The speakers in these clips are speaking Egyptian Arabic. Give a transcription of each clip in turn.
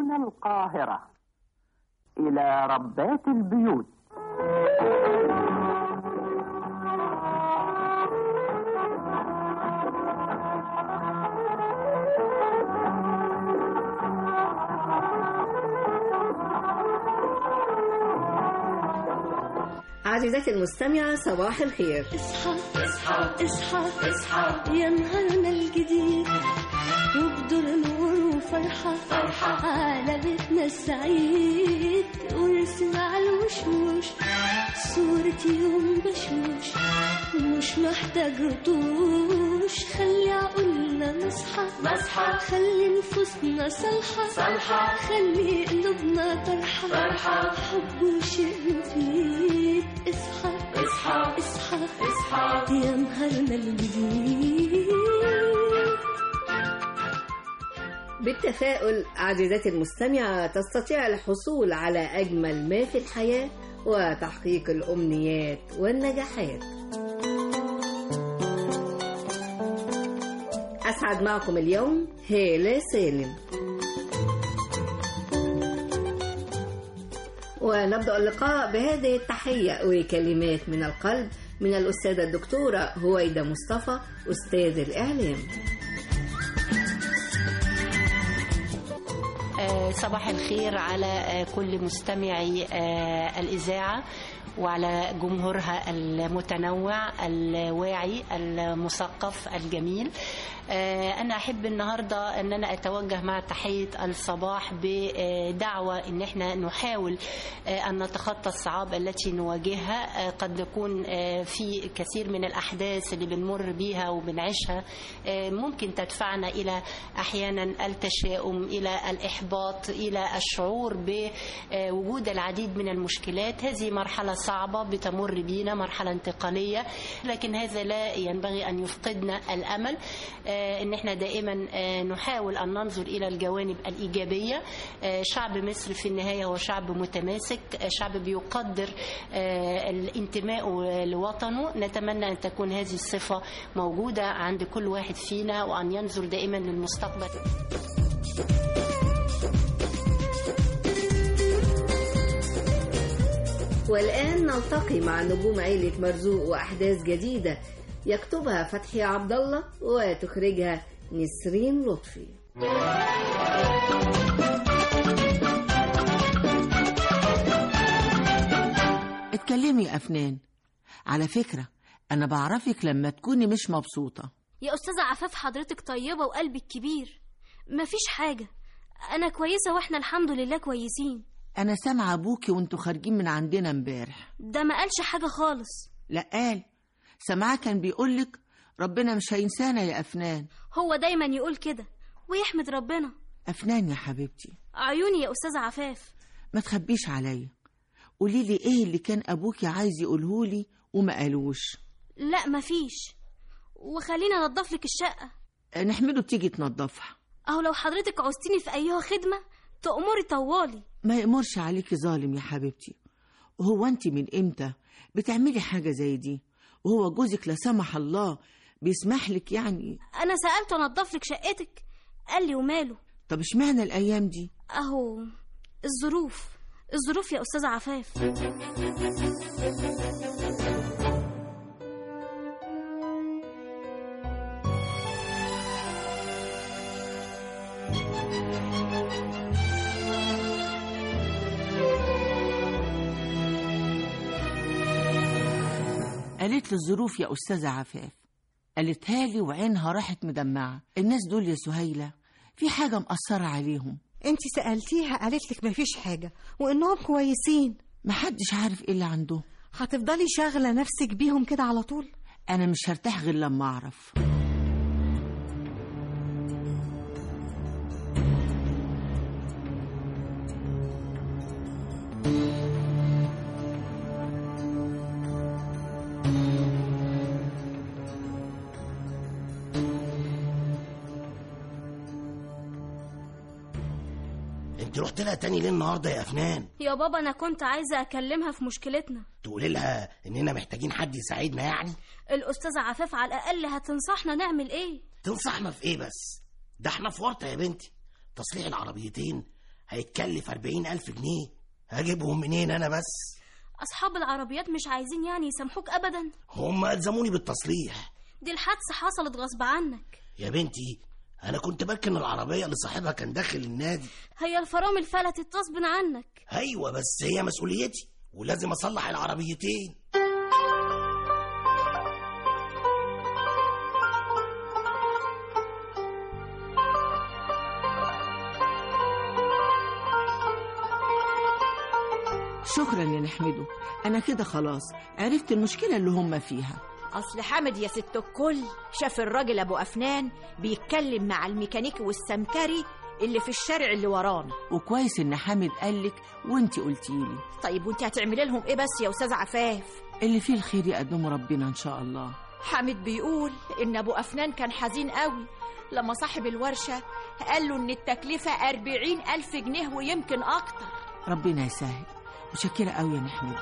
من القاهرة إلى ربات البيوت عزيزتي المستمعة صباح الخير اصحى اصحى اصحى اصحى يا نهارنا الجديد وبدور نور وفرحة فرحة على بيتنا السعيد وارسم على الوشوش صورة يوم بشوش مش محتاج رطوش خلي عقولنا نصحى نصحى خلي نفوسنا صالحة صالحة خلي قلوبنا طرحة فرحة حب وشيء مفيد اصحى اصحى اصحى اصحى يا نهارنا الجديد بالتفاؤل عزيزتي المستمعة تستطيع الحصول على أجمل ما في الحياة وتحقيق الأمنيات والنجاحات أسعد معكم اليوم هالة سالم ونبدأ اللقاء بهذه التحية وكلمات من القلب من الأستاذة الدكتورة هويدة مصطفى أستاذ الإعلام آه، صباح الخير على آه، كل مستمعي آه، الإذاعة وعلى جمهورها المتنوع الواعي المثقف الجميل آه، أنا أحب النهاردة أن أنا أتوجه مع تحية الصباح بدعوة أن احنا نحاول آه، أن نتخطى الصعاب التي نواجهها آه، قد نكون آه، في كثير من الأحداث اللي بنمر بيها وبنعيشها آه، ممكن تدفعنا إلى أحيانا التشاؤم إلى الإحباط إلى الشعور بوجود العديد من المشكلات هذه مرحلة صعبة بتمر بينا مرحلة انتقالية لكن هذا لا ينبغي أن يفقدنا الأمل آه، ان احنا دائما آه، نحاول ان ننظر الى الجوانب الايجابيه آه، شعب مصر في النهايه هو شعب متماسك آه، شعب بيقدر آه، الانتماء لوطنه نتمنى ان تكون هذه الصفه موجوده عند كل واحد فينا وان ينظر دائما للمستقبل والآن نلتقي مع نجوم عيلة مرزوق وأحداث جديدة يكتبها فتحي عبد الله وتخرجها نسرين لطفي اتكلمي يا أفنان على فكرة أنا بعرفك لما تكوني مش مبسوطة يا أستاذة عفاف حضرتك طيبة وقلبك كبير مفيش حاجة أنا كويسة وإحنا الحمد لله كويسين أنا سامعة أبوكي وانتوا خارجين من عندنا امبارح ده ما قالش حاجة خالص لا قال سامعاه كان بيقولك ربنا مش هينسانا يا أفنان هو دايما يقول كده ويحمد ربنا أفنان يا حبيبتي عيوني يا أستاذة عفاف ما تخبيش عليا قولي لي إيه اللي كان أبوكي عايز يقولهولي وما قالوش لا مفيش وخلينا أنضف لك الشقة نحمده تيجي تنضفها أهو لو حضرتك عوزتيني في أيها خدمة تأمري طوالي ما يأمرش عليكي ظالم يا حبيبتي وهو انت من امتى بتعملي حاجة زي دي وهو جوزك لا سمح الله بيسمح لك يعني أنا سألته أنضف لك شقتك قال لي وماله طب اشمعنى الأيام دي أهو الظروف الظروف يا أستاذة عفاف قالت لي الظروف يا أستاذة عفاف قالتها لي وعينها راحت مدمعة الناس دول يا سهيلة في حاجة مأثرة عليهم انت سألتيها قالت لك مفيش حاجة وانهم كويسين محدش عارف ايه اللي عندهم هتفضلي شاغلة نفسك بيهم كده على طول أنا مش هرتاح غير لما أعرف انت رحت لها تاني ليه النهارده يا افنان يا بابا أنا كنت عايزة أكلمها في مشكلتنا تقولي لها اننا محتاجين حد يساعدنا يعني الأستاذة عفاف على الأقل هتنصحنا نعمل إيه تنصحنا في ايه بس ده احنا في ورطه يا بنتي تصليح العربيتين هيتكلف أربعين ألف جنيه هجيبهم منين أنا بس اصحاب العربيات مش عايزين يعني يسامحوك ابدا هم ألزموني بالتصليح دي الحادثه حصلت غصب عنك يا بنتي أنا كنت بركن العربية اللي صاحبها كان داخل النادي هي الفرامل فلتت غصب عنك أيوة بس هي مسؤوليتي ولازم أصلح العربيتين شكرا يا نحمده أنا كده خلاص عرفت المشكلة اللي هم فيها اصل حامد يا ست الكل شاف الراجل ابو افنان بيتكلم مع الميكانيكي والسمكري اللي في الشارع اللي ورانا وكويس إن حامد قالك وانتي قلتيلي طيب وانت هتعملي لهم ايه بس يا استاذ عفاف اللي فيه الخير يقدمه ربنا إن شاء الله حامد بيقول ان ابو افنان كان حزين قوي لما صاحب الورشه قال له ان التكلفه أربعين الف جنيه ويمكن اكتر ربنا يسهل متشكرة قوي يا نحمده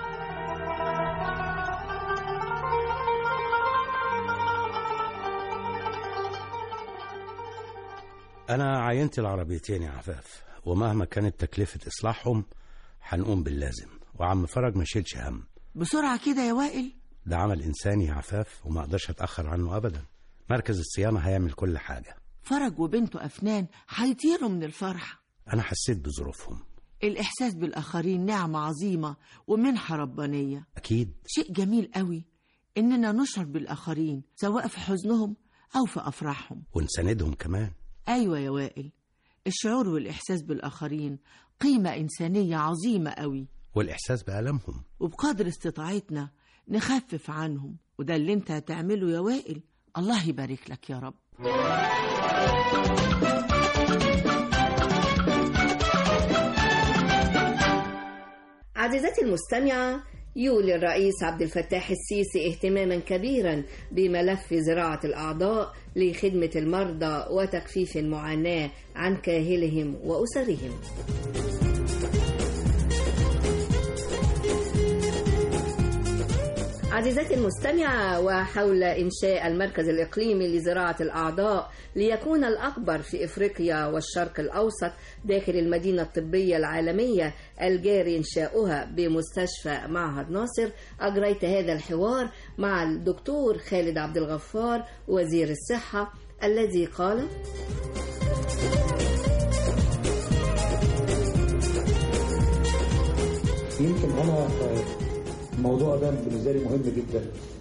أنا عينت العربيتين يا عفاف ومهما كانت تكلفة إصلاحهم هنقوم باللازم وعم فرج ما شيلش هم بسرعة كده يا وائل ده عمل إنساني يا عفاف وما أقدرش أتأخر عنه أبدا مركز الصيانة هيعمل كل حاجة فرج وبنته أفنان هيطيروا من الفرحة أنا حسيت بظروفهم الإحساس بالآخرين نعمة عظيمة ومنحة ربانية أكيد شيء جميل قوي إننا نشعر بالآخرين سواء في حزنهم أو في أفراحهم ونساندهم كمان أيوة يا وائل الشعور والإحساس بالآخرين قيمة إنسانية عظيمة قوي والإحساس بألمهم وبقدر استطاعتنا نخفف عنهم وده اللي انت هتعمله يا وائل الله يبارك لك يا رب عزيزتي المستمعة يولي الرئيس عبد الفتاح السيسي اهتماما كبيرا بملف زراعة الأعضاء لخدمة المرضى وتخفيف المعاناة عن كاهلهم وأسرهم عزيزتي المستمعة وحول إنشاء المركز الإقليمي لزراعة الأعضاء ليكون الأكبر في إفريقيا والشرق الأوسط داخل المدينة الطبية العالمية الجاري إنشاؤها بمستشفى معهد ناصر أجريت هذا الحوار مع الدكتور خالد عبد الغفار وزير الصحة الذي قال يمكن انا الموضوع ده بالنسبه لي مهم جدا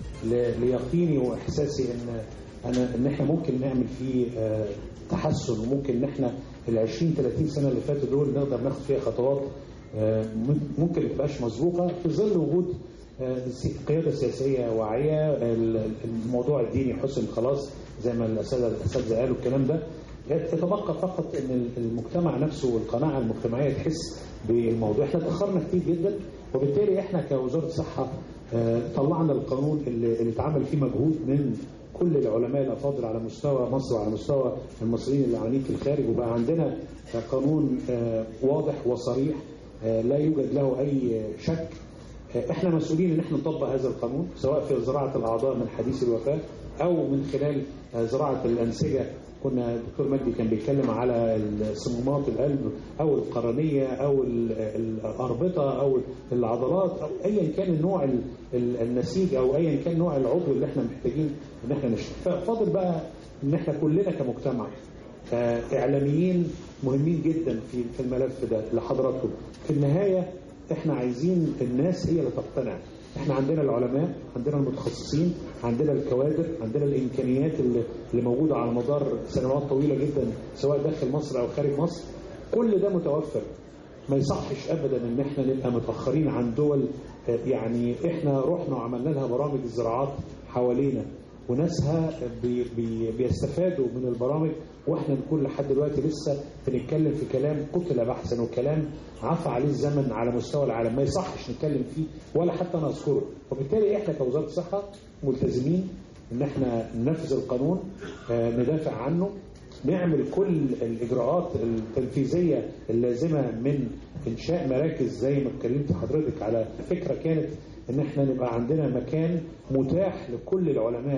ل- ليقيني واحساسي ان انا ان احنا ممكن نعمل فيه آه، تحسن وممكن ان احنا ال 20 30 سنه اللي فاتوا دول نقدر ناخد فيها خطوات آه، ممكن ما تبقاش مسبوقه في ظل وجود آه، سي- قياده سياسيه واعيه ال- الموضوع الديني حسن خلاص زي ما الاساتذه الاساتذه قالوا الكلام ده يتبقى فقط ان المجتمع نفسه والقناعه المجتمعيه تحس بالموضوع احنا اتاخرنا كتير جدا وبالتالي احنا كوزاره صحه آه، طلعنا القانون اللي اللي اتعمل فيه مجهود من كل العلماء الافاضل على مستوى مصر وعلى مستوى المصريين اللي عاملين في الخارج وبقى عندنا قانون آه، واضح وصريح آه، لا يوجد له اي شك آه، احنا مسؤولين ان احنا نطبق هذا القانون سواء في زراعه الاعضاء من حديث الوفاه او من خلال آه، زراعه الانسجه كنا الدكتور مجدي كان بيتكلم على صمامات القلب او القرنيه او ال- الاربطه او العضلات او ايا كان النوع ال- ال- النسيج او ايا كان نوع العضو اللي احنا محتاجين ان احنا نشتغل ففاضل بقى ان احنا كلنا كمجتمع آه، اعلاميين مهمين جدا في في الملف ده لحضراتكم في النهايه احنا عايزين الناس هي اللي تقتنع احنا عندنا العلماء عندنا المتخصصين عندنا الكوادر عندنا الامكانيات اللي اللي موجوده على مدار سنوات طويله جدا سواء داخل مصر او خارج مصر كل ده متوفر ما يصحش ابدا ان احنا نبقى متاخرين عن دول آه، يعني احنا رحنا وعملنا لها برامج الزراعات حوالينا وناسها بي بي بيستفادوا من البرامج واحنا نكون لحد دلوقتي لسه بنتكلم في كلام قتل بحثا وكلام عفى عليه الزمن على مستوى العالم ما يصحش نتكلم فيه ولا حتى نذكره وبالتالي احنا كوزاره الصحه ملتزمين ان احنا ننفذ القانون آه، ندافع عنه نعمل كل الاجراءات التنفيذيه اللازمه من انشاء مراكز زي ما اتكلمت حضرتك على فكره كانت ان احنا نبقى عندنا مكان متاح لكل العلماء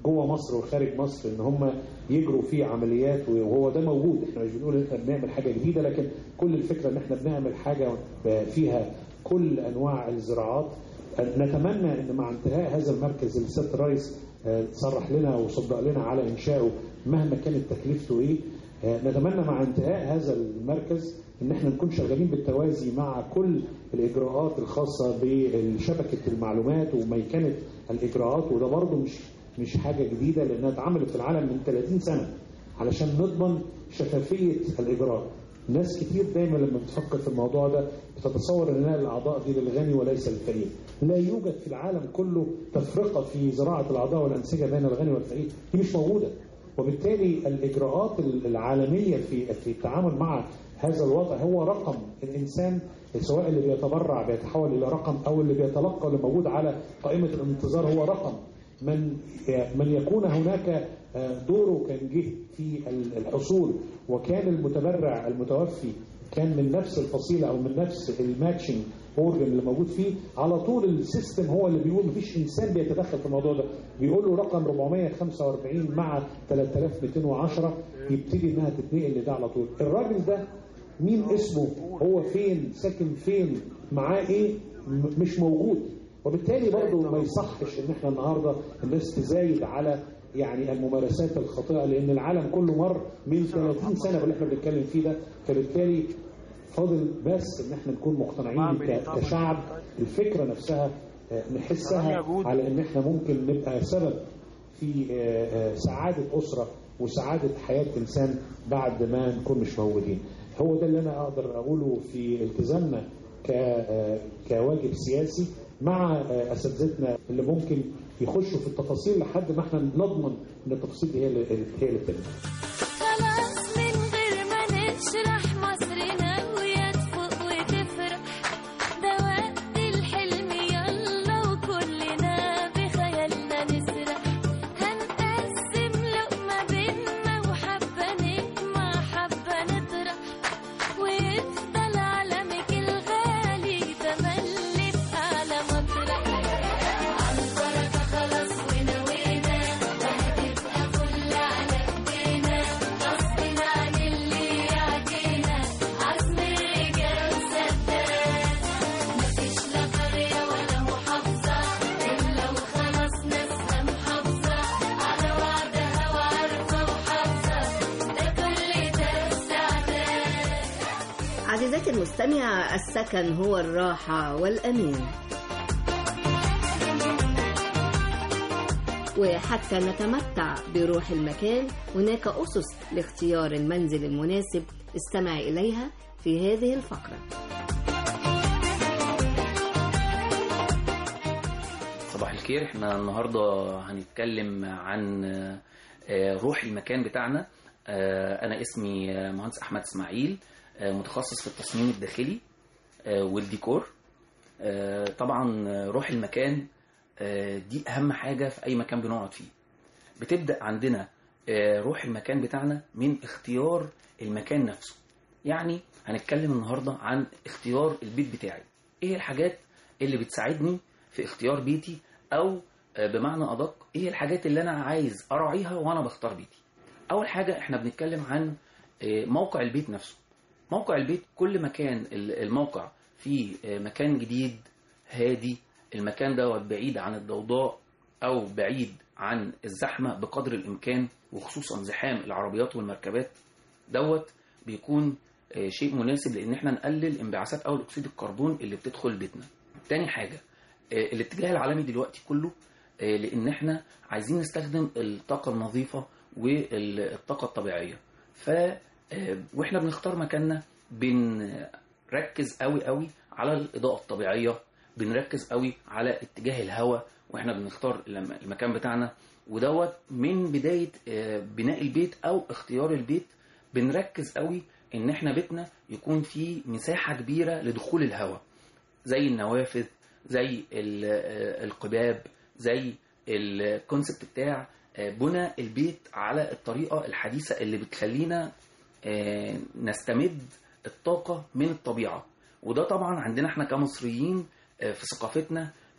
جوه مصر وخارج مصر ان هم يجروا فيه عمليات وهو ده موجود احنا مش بنقول ان احنا بنعمل حاجه جديده لكن كل الفكره ان احنا بنعمل حاجه فيها كل انواع الزراعات نتمنى ان مع انتهاء هذا المركز اللي سياده الرئيس صرح لنا وصدق لنا على انشائه مهما كانت تكلفته ايه نتمنى مع انتهاء هذا المركز ان احنا نكون شغالين بالتوازي مع كل الاجراءات الخاصه بشبكه المعلومات وميكنه الاجراءات وده برضه مش مش حاجه جديده لانها اتعملت في العالم من 30 سنه علشان نضمن شفافيه الاجراء ناس كتير دايما لما بتفكر في الموضوع ده بتتصور ان الاعضاء دي للغني وليس للفقير لا يوجد في العالم كله تفرقه في زراعه الاعضاء والانسجه بين الغني والفقير دي مش موجوده وبالتالي الاجراءات العالميه في في التعامل مع هذا الوضع هو رقم الانسان سواء اللي بيتبرع بيتحول الى رقم او اللي بيتلقى اللي موجود على قائمه الانتظار هو رقم من من يكون هناك دوره كان جه في الحصول وكان المتبرع المتوفي كان من نفس الفصيله او من نفس الماتشنج اورجن اللي موجود فيه على طول السيستم هو اللي بيقول مفيش انسان بيتدخل في الموضوع ده بيقول له رقم 445 مع 3210 يبتدي انها تتنقل لده على طول الراجل ده مين اسمه هو فين ساكن فين معاه ايه مش موجود وبالتالي برضه ما يصحش ان احنا النهارده الناس تزايد على يعني الممارسات الخاطئه لان العالم كله مر من 30 سنه باللي احنا بنتكلم فيه ده فبالتالي فاضل بس ان احنا نكون مقتنعين كشعب الفكره نفسها نحسها على ان احنا ممكن نبقى سبب في سعاده اسره وسعاده حياه انسان بعد ما نكون مش موجودين هو ده اللي انا اقدر اقوله في التزامنا كواجب سياسي مع اساتذتنا اللي ممكن يخشوا في التفاصيل لحد ما احنا نضمن ان التفاصيل دي هي اللي هي اللي بتنجح. خلاص من غير ما نشرح مصرنا ويا تفوق وتفرح ده وقت الحلم يلا وكلنا بخيالنا نسرح هنقسم لقمة بينا وحبة نجمع حبة نطرح ويفضل علمك الغالي تملي في أعلى مطرح عالبركة خلاص ونوينا وهتبقى فل على ايدينا غصب عن اللي يعدينا عزم الرجال وسداد مفيش لا قرية ولا محافظة إلا وخلاص ناسها محافظة على وعدها وعارفة وحافظة ده كل ده استعداد عزيزتي المستمعة السكن هو الراحة والأمان وحتى نتمتع بروح المكان هناك أسس لاختيار المنزل المناسب استمع إليها في هذه الفقرة صباح الخير احنا النهارده هنتكلم عن آه، روح المكان بتاعنا آه، انا اسمي آه، مهندس احمد اسماعيل آه، متخصص في التصميم الداخلي آه، والديكور آه، طبعا آه، روح المكان آه، دي اهم حاجه في اي مكان بنقعد فيه بتبدا عندنا آه، روح المكان بتاعنا من اختيار المكان نفسه يعني هنتكلم النهارده عن اختيار البيت بتاعي ايه الحاجات اللي بتساعدني في اختيار بيتي او آه، بمعنى ادق ايه الحاجات اللي انا عايز اراعيها وانا بختار بيتي اول حاجه احنا بنتكلم عن آه، موقع البيت نفسه موقع البيت كل مكان ال- الموقع فيه آه، مكان جديد هادي المكان دوت بعيد عن الضوضاء او بعيد عن الزحمه بقدر الامكان وخصوصا زحام العربيات والمركبات دوت بيكون آه، شيء مناسب لان احنا نقلل انبعاثات اول اكسيد الكربون اللي بتدخل بيتنا تاني حاجه آه، الاتجاه العالمي دلوقتي كله آه، لان احنا عايزين نستخدم الطاقه النظيفه والطاقه الطبيعيه ف آه، واحنا بنختار مكاننا بنركز قوي قوي على الاضاءه الطبيعيه بنركز قوي على اتجاه الهواء واحنا بنختار الم- المكان بتاعنا ودوت من بدايه آه، بناء البيت او اختيار البيت بنركز قوي ان احنا بيتنا يكون فيه مساحه كبيره لدخول الهواء زي النوافذ زي ال- آه، القباب زي الكونسبت بتاع آه، بنى البيت على الطريقه الحديثه اللي بتخلينا آه، نستمد الطاقه من الطبيعه وده طبعا عندنا احنا كمصريين آه، في ثقافتنا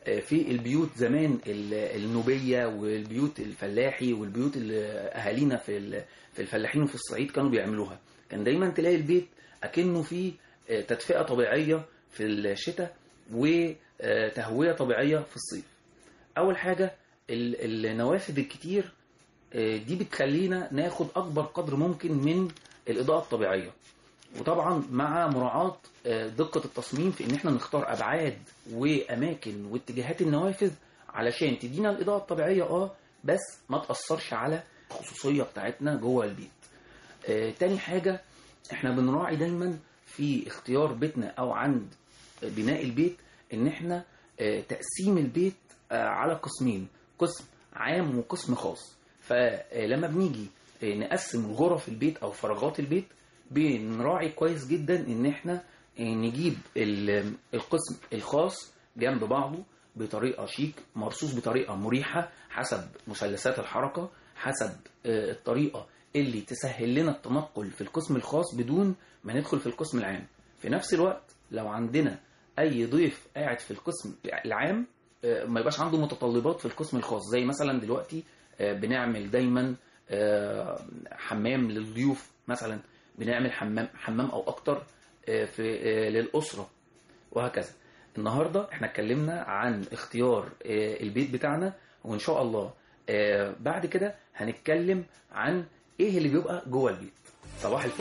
آه، في البيوت زمان ال- النوبيه والبيوت الفلاحي والبيوت اللي اهالينا في ال- في الفلاحين وفي الصعيد كانوا بيعملوها كان دايما تلاقي البيت اكنه فيه آه، تدفئه طبيعيه في الشتاء وتهويه طبيعيه في الصيف اول حاجه ال- النوافذ الكتير آه، دي بتخلينا ناخد اكبر قدر ممكن من الاضاءه الطبيعيه وطبعا مع مراعاه آه، دقه التصميم في ان احنا نختار ابعاد واماكن واتجاهات النوافذ علشان تدينا الاضاءه الطبيعيه اه بس ما تاثرش على الخصوصيه بتاعتنا جوه البيت آه، تاني حاجه احنا بنراعي دايما في اختيار بيتنا او عند بناء البيت ان احنا آه، تقسيم البيت آه، على قسمين قسم عام وقسم خاص فلما بنيجي آه، نقسم غرف البيت او فراغات البيت بنراعي كويس جدا ان احنا آه، نجيب ال- القسم الخاص جنب بعضه بطريقه شيك مرصوص بطريقه مريحه حسب مثلثات الحركه حسب آه، الطريقه اللي تسهل لنا التنقل في القسم الخاص بدون ما ندخل في القسم العام في نفس الوقت لو عندنا اي ضيف قاعد في القسم العام آه، ما يبقاش عنده متطلبات في القسم الخاص زي مثلا دلوقتي آه، بنعمل دايما آه، حمام للضيوف مثلا بنعمل حمام حمام او اكتر آه، في آه، للاسره وهكذا النهارده احنا اتكلمنا عن اختيار آه، البيت بتاعنا وان شاء الله آه، بعد كده هنتكلم عن ايه اللي بيبقى جوه البيت صباح الفل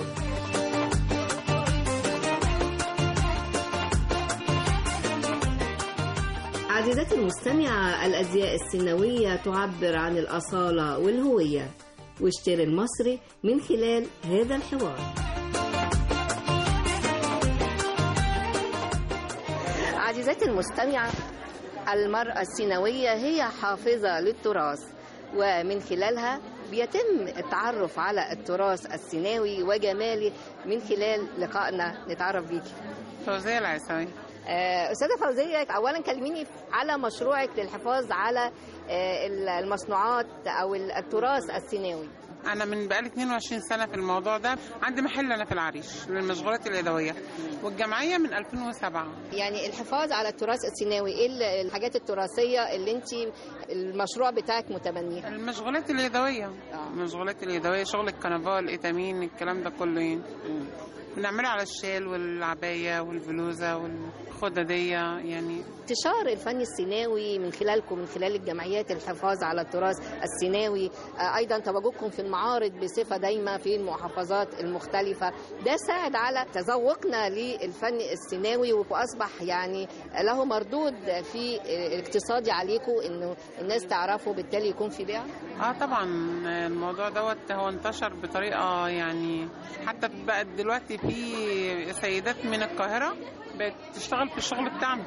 عزيزتي المستمعة الأزياء السيناوية تعبر عن الأصالة والهوية واشتري المصري من خلال هذا الحوار عزيزتي المستمعة المرأة السيناوية هي حافظة للتراث ومن خلالها بيتم التعرف على التراث السيناوي وجماله من خلال لقائنا نتعرف بيكي فوزية العيساوي آه، أستاذة فوزية أولا كلميني على مشروعك للحفاظ على آه، المصنوعات أو التراث السيناوي أنا من بقالي 22 سنة في الموضوع ده عندي محل أنا في العريش للمشغولات اليدوية والجمعية من 2007 يعني الحفاظ على التراث السيناوي ايه ال- الحاجات التراثيه اللي انت المشروع بتاعك متبنيها المشغولات اليدوية المشغولات اليدوية شغل الكنفال الإتامين الكلام ده كله يعني بنعمله على الشال والعباية والبلوزة والخددية يعني انتشار الفن السيناوي من خلالكم من خلال الجمعيات الحفاظ على التراث السيناوي آه، ايضا تواجدكم في المعارض بصفه دايمه في المحافظات المختلفه ده ساعد على تذوقنا للفن السيناوي واصبح يعني له مردود في الاقتصادي عليكم انه الناس تعرفه بالتالي يكون في بيع اه طبعا الموضوع دوت هو انتشر بطريقه يعني حتى بقت دلوقتي في سيدات من القاهره بقت تشتغل في الشغل بتاعنا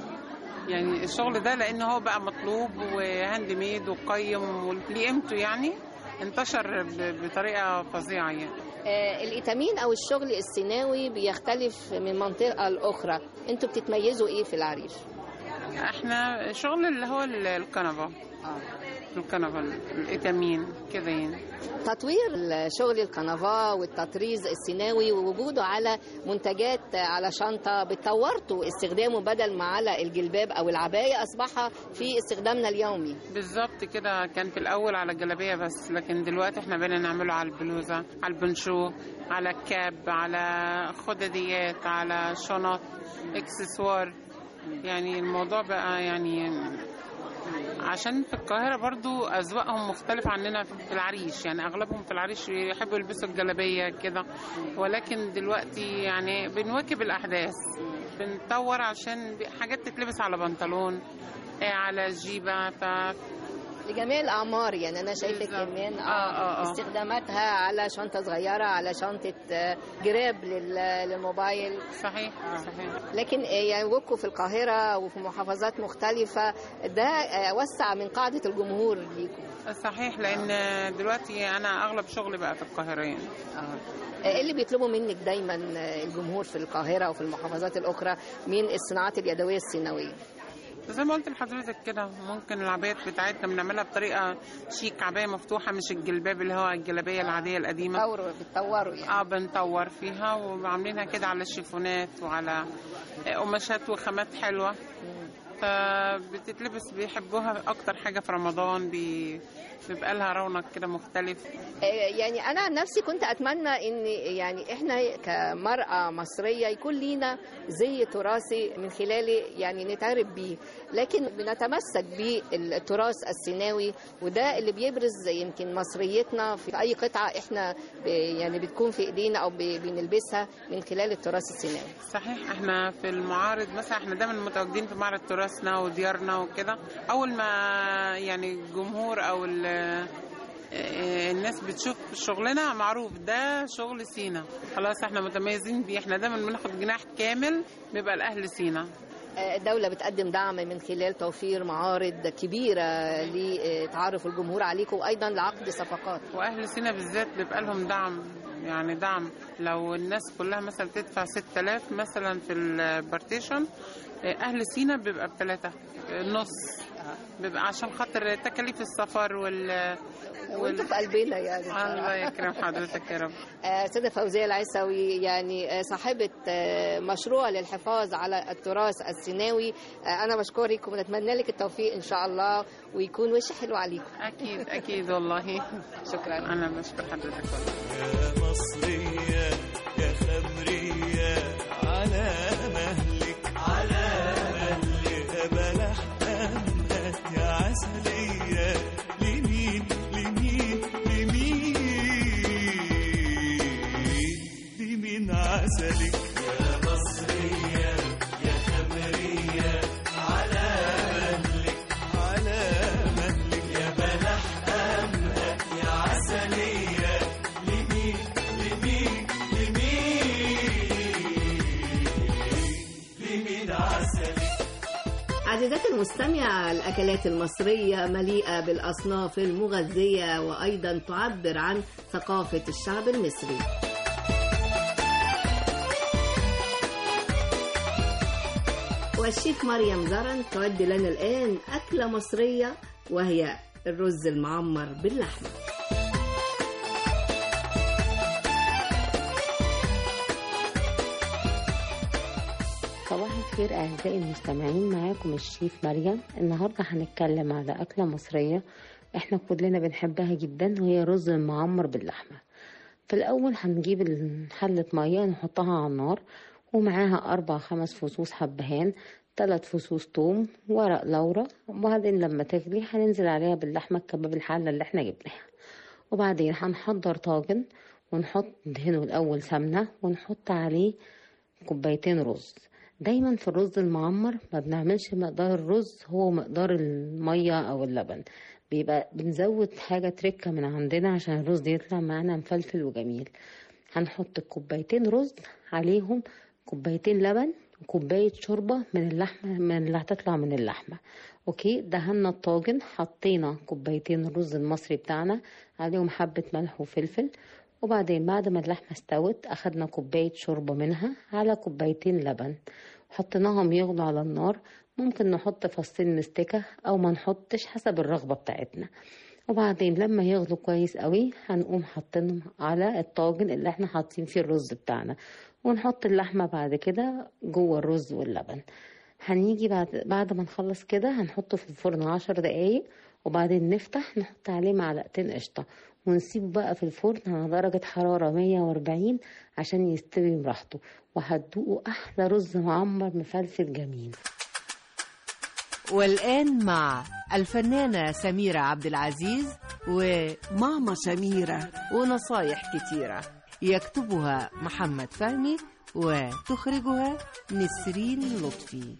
يعني الشغل ده لان هو بقى مطلوب وهاند ميد وقيم وليه قيمته يعني انتشر ب- بطريقه فظيعه يعني آه، الإتامين أو الشغل السيناوي بيختلف من منطقة لأخرى أنتوا بتتميزوا إيه في العريش؟ احنا شغل اللي هو ال- الكنفه الكنفه الاتامين كده يعني تطوير شغل الكنفا والتطريز السيناوي ووجوده على منتجات على شنطة بتطورتوا استخدامه بدل ما على الجلباب أو العباية أصبح في استخدامنا اليومي بالظبط كده كان في الاول على الجلابيه بس لكن دلوقتي احنا بقينا نعمله على البلوزه على البنشو على الكاب على خدديات على شنط اكسسوار يعني الموضوع بقى يعني عشان في القاهرة برضو أذواقهم مختلفة عننا في العريش يعني أغلبهم في العريش يحبوا يلبسوا الجلابية كده ولكن دلوقتي يعني بنواكب الأحداث بنطور عشان حاجات تتلبس على بنطلون آه، على جيبة ف لجميع الأعمار يعني أنا شايفة كمان آه، آه، آه. استخداماتها على شنطة صغيرة على شنطة آه، جراب لل- للموبايل صحيح صحيح لكن آه، يعني وجودكم في القاهرة وفي محافظات مختلفة ده آه، وسع من قاعدة الجمهور ليكم صحيح لأن دلوقتي أنا أغلب شغلي بقى في القاهرة يعني آه، ايه اللي بيطلبوا منك دايما آه، الجمهور في القاهرة وفي المحافظات الأخرى من الصناعات اليدوية السيناوية زي ما قلت لحضرتك كده ممكن العبايات بتاعتنا بنعملها بطريقه شيك عبايه مفتوحه مش الجلباب اللي هو الجلابيه العاديه القديمه بتطوروا بتطوروا يعني اه بنطور فيها وعاملينها كده على الشيفونات وعلى قماشات وخامات حلوه فبتتلبس بيحبوها اكتر حاجه في رمضان بي... بيبقى لها رونق كده مختلف آه، يعني انا عن نفسي كنت اتمنى ان يعني احنا كمراه مصريه يكون لينا زي تراثي من خلاله يعني نتعرف بيه لكن بنتمسك بالتراث السيناوي وده اللي بيبرز يمكن مصريتنا في اي قطعه احنا ب- يعني بتكون في ايدينا او ب- بنلبسها من خلال التراث السيناوي صحيح احنا في المعارض مثلا احنا دايما متواجدين في معرض تراثنا وديارنا وكده اول ما يعني الجمهور او ال- اه، الناس بتشوف شغلنا معروف ده شغل سينا خلاص احنا متميزين بيه احنا دايما بناخد جناح كامل بيبقى الاهل سينا آه، الدولة بتقدم دعم من خلال توفير معارض كبيرة لتعرف الجمهور عليكم وأيضا لعقد صفقات واهل سينا بالذات بيبقى لهم دعم يعني دعم لو الناس كلها مثلا تدفع 6000 مثلا في البارتيشن اهل سينا بيبقى بثلاثة نص بيبقى عشان خاطر تكاليف السفر وال وانتوا في قلبنا يعني الله يكرم حضرتك يا رب آه، سيدة فوزية العيسوي يعني آه، صاحبة آه، مشروع للحفاظ على التراث السيناوي آه، أنا بشكرك ونتمنى لك التوفيق إن شاء الله ويكون وش حلو عليكم اكيد اكيد والله شكرا انا بشكر حضرتك والله يا مصرية يا خمرية على مهلك على مهلك يا بلح أمهات يا عسلية لمين لمين لمين لمين عسلك يا مصرية يا خمرية على مهلك على مهلك يا بلح أمهات يا عسلية لمين لمين لمين لمين عسلك عزيزاتي المستمعة الأكلات المصرية مليئة بالأصناف المغذية وأيضا تعبر عن ثقافة الشعب المصري والشيف مريم زرن تعد لنا الآن أكلة مصرية وهي الرز المعمر باللحمة صباح الخير أعزائي المستمعين معاكم الشيف مريم النهاردة هنتكلم على أكلة مصرية احنا كلنا بنحبها جدا وهي رز المعمر باللحمة في الأول هنجيب حلة مية نحطها على النار ومعاها أربع خمس فصوص حبهان ثلاث فصوص توم ورق لورا وبعدين لما تغلي هننزل عليها باللحمة الكباب الحلة اللي احنا جبناها وبعدين هنحضر طاجن ونحط ندهنه الأول سمنة ونحط عليه كوبايتين رز دايما في الرز المعمر ما بنعملش مقدار الرز هو مقدار المية او اللبن بيبقى بنزود حاجة تركة من عندنا عشان الرز يطلع معانا مفلفل وجميل هنحط كوبايتين رز عليهم كوبايتين لبن وكوباية شوربة من اللحمة من اللي هتطلع من اللحمة اوكي دهنا الطاجن حطينا كوبايتين الرز المصري بتاعنا عليهم حبة ملح وفلفل وبعدين بعد ما اللحمة استوت أخدنا كوباية شوربة منها على كوبايتين لبن حطيناهم يغلوا على النار ممكن نحط فصين مستكة أو ما نحطش حسب الرغبة بتاعتنا وبعدين لما يغلوا كويس قوي هنقوم حاطينهم على الطاجن اللي احنا حاطين فيه الرز بتاعنا ونحط اللحمة بعد كده جوه الرز واللبن هنيجي بعد بعد ما نخلص كده هنحطه في الفرن عشر دقايق وبعدين نفتح نحط عليه معلقتين قشطة ونسيبه بقى في الفرن على درجة حرارة 140 عشان يستوي براحته وهتدوقوا أحلى رز معمر مفلفل جميل والآن مع الفنانة سميرة عبد العزيز وماما سميرة ونصايح كتيرة يكتبها محمد فهمي وتخرجها نسرين لطفي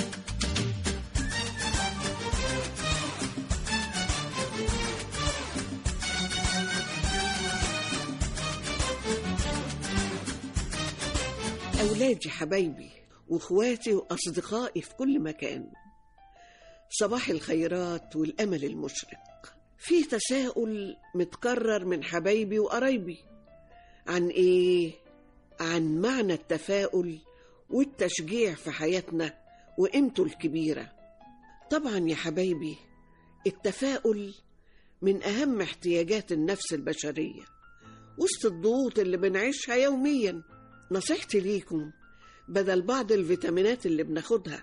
أولادي حبايبي وإخواتي وأصدقائي في كل مكان صباح الخيرات والأمل المشرق في تساؤل متكرر من حبايبي وقرايبي عن إيه؟ عن معنى التفاؤل والتشجيع في حياتنا وقيمته الكبيرة طبعا يا حبايبي التفاؤل من أهم احتياجات النفس البشرية وسط الضغوط اللي بنعيشها يوميا نصيحتي ليكم بدل بعض الفيتامينات اللي بناخدها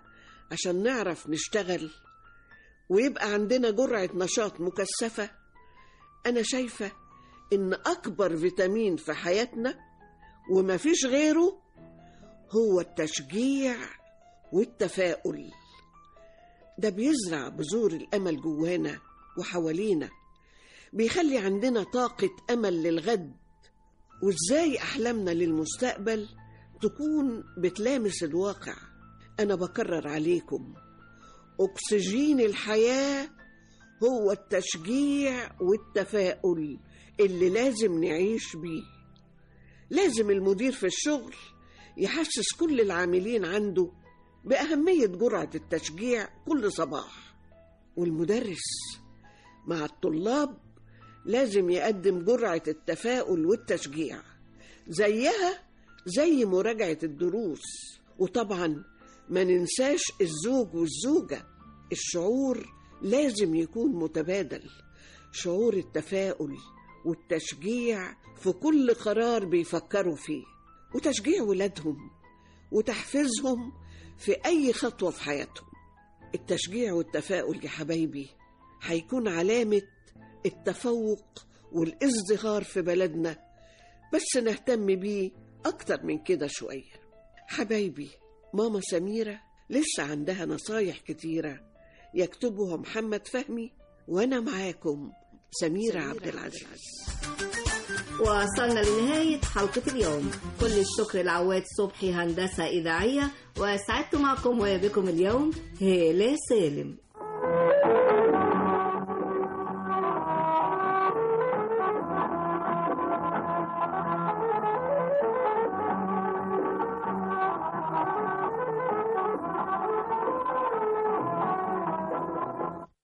عشان نعرف نشتغل ويبقى عندنا جرعة نشاط مكثفة أنا شايفة إن أكبر فيتامين في حياتنا وما فيش غيره هو التشجيع والتفاؤل ده بيزرع بذور الأمل جوانا وحوالينا بيخلي عندنا طاقة أمل للغد وإزاي أحلامنا للمستقبل تكون بتلامس الواقع أنا بكرر عليكم أكسجين الحياة هو التشجيع والتفاؤل اللي لازم نعيش بيه لازم المدير في الشغل يحسس كل العاملين عنده بأهمية جرعة التشجيع كل صباح والمدرس مع الطلاب لازم يقدم جرعة التفاؤل والتشجيع زيها زي مراجعة الدروس وطبعا ما ننساش الزوج والزوجة الشعور لازم يكون متبادل شعور التفاؤل والتشجيع في كل قرار بيفكروا فيه وتشجيع ولادهم وتحفيزهم في أي خطوة في حياتهم التشجيع والتفاؤل يا حبايبي هيكون علامة التفوق والازدهار في بلدنا بس نهتم بيه أكتر من كده شوية حبايبي ماما سميرة لسه عندها نصايح كتيرة يكتبها محمد فهمي وأنا معاكم سميرة عبد العزيز وصلنا لنهاية حلقة اليوم كل الشكر لعواد صبحي هندسة إذاعية وسعدت معكم وبكم اليوم هالة سالم